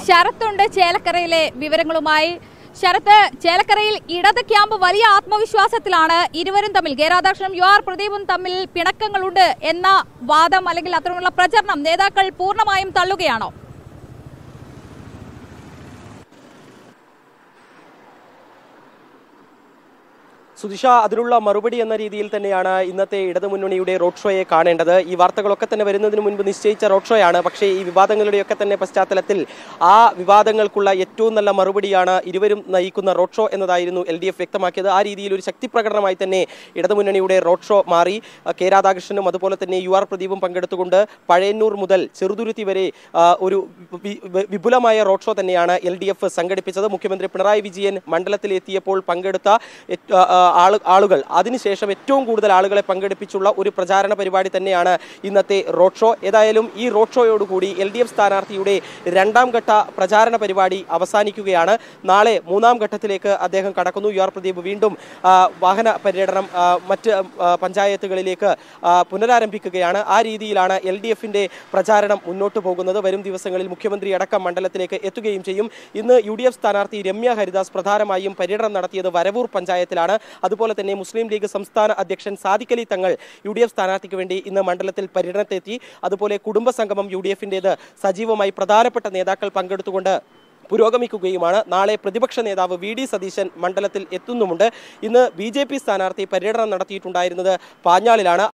ശരത്തുണ്ട് ചേലക്കരയിലെ വിവരങ്ങളുമായി ശരത്ത് ചേലക്കരയിൽ ഇടത് ക്യാമ്പ് വലിയ ആത്മവിശ്വാസത്തിലാണ് ഇരുവരും തമ്മിൽ കെ രാധാകൃഷ്ണനും യു ആർ പ്രദീപും തമ്മിൽ പിണക്കങ്ങളുണ്ട് എന്ന വാദം അല്ലെങ്കിൽ അത്തരമുള്ള പ്രചരണം നേതാക്കൾ പൂർണ്ണമായും തള്ളുകയാണോ സുദിഷ അതിനുള്ള മറുപടി എന്ന രീതിയിൽ തന്നെയാണ് ഇന്നത്തെ ഇടതുമുന്നണിയുടെ റോഡ് ഷോയെ കാണേണ്ടത് ഈ വാർത്തകളൊക്കെ തന്നെ വരുന്നതിന് മുൻപ് നിശ്ചയിച്ച റോഡ് ഷോയാണ് പക്ഷേ ഈ വിവാദങ്ങളുടെയൊക്കെ തന്നെ പശ്ചാത്തലത്തിൽ ആ വിവാദങ്ങൾക്കുള്ള ഏറ്റവും നല്ല മറുപടിയാണ് ഇരുവരും നയിക്കുന്ന റോഡ് ഷോ എന്നതായിരുന്നു എൽ ഡി എഫ് വ്യക്തമാക്കിയത് ആ രീതിയിൽ ഒരു ശക്തി പ്രകടനമായി തന്നെ ഇടതുമുന്നണിയുടെ റോഡ് ഷോ മാറി ആ, കെ രാധാകൃഷ്ണനും അതുപോലെ തന്നെ യു ആർ പ്രദീപും പങ്കെടുത്തുകൊണ്ട് പഴയന്നൂർ മുതൽ ചെറുതുരുത്തി വരെ ആ, ഒരു വി- വി- വിപുലമായ റോഡ് ഷോ തന്നെയാണ് എൽ ഡി എഫ് സംഘടിപ്പിച്ചത് മുഖ്യമന്ത്രി പിണറായി വിജയൻ മണ്ഡലത്തിലെത്തിയപ്പോൾ പങ്കെടുത്ത ഏറ്റ- ആ, ആ, ആളു- ആളുകൾ അതിനുശേഷം ഏറ്റവും കൂടുതൽ ആളുകളെ പങ്കെടുപ്പിച്ചുള്ള ഒരു പ്രചാരണ പരിപാടി തന്നെയാണ് ഇന്നത്തെ റോഡ് ഷോ ഏതായാലും ഈ റോഡ് ഷോയോടുകൂടി എൽ ഡി എഫ് സ്ഥാനാർത്ഥിയുടെ രണ്ടാം ഘട്ട പ്രചാരണ പരിപാടി അവസാനിക്കുകയാണ് നാളെ മൂന്നാം ഘട്ടത്തിലേക്ക് അദ്ദേഹം കടക്കുന്നു യു ആർ പ്രദീപ് വീണ്ടും ആ, വാഹന പര്യടനം ആ, മറ്റ് ആ, പഞ്ചായത്തുകളിലേക്ക് ആ, പുനരാരംഭിക്കുകയാണ് ആ രീതിയിലാണ് എൽ ഡി എഫിന്റെ പ്രചാരണം മുന്നോട്ട് പോകുന്നത് വരും ദിവസങ്ങളിൽ മുഖ്യമന്ത്രി അടക്കം മണ്ഡലത്തിലേക്ക് എത്തുകയും ചെയ്യും ഇന്ന് യു ഡി എഫ് സ്ഥാനാർത്ഥി രമ്യ ഹരിദാസ് പ്രധാനമായും പര്യടനം നടത്തിയത് വരവൂർ പഞ്ചായത്തിലാണ് അതുപോലെ തന്നെ മുസ്ലിം ലീഗ് സംസ്ഥാന അധ്യക്ഷൻ സാദിഖലി തങ്ങൾ യു ഡി എഫ് സ്ഥാനാർത്ഥിക്ക് വേണ്ടി ഇന്ന് മണ്ഡലത്തിൽ പര്യടനത്തെത്തി അതുപോലെ കുടുംബ സംഗമം യു ഡി എഫിൻ്റേത് സജീവമായി പ്രധാനപ്പെട്ട നേതാക്കൾ പങ്കെടുത്തുകൊണ്ട് പുരോഗമിക്കുകയുമാണ് നാളെ പ്രതിപക്ഷ നേതാവ് വി ഡി സതീശൻ മണ്ഡലത്തിൽ എത്തുന്നുമുണ്ട് ഇന്ന് ബി ജെ പി സ്ഥാനാർത്ഥി പര്യടനം നടത്തിയിട്ടുണ്ടായിരുന്നത് പാഞ്ഞാളിലാണ്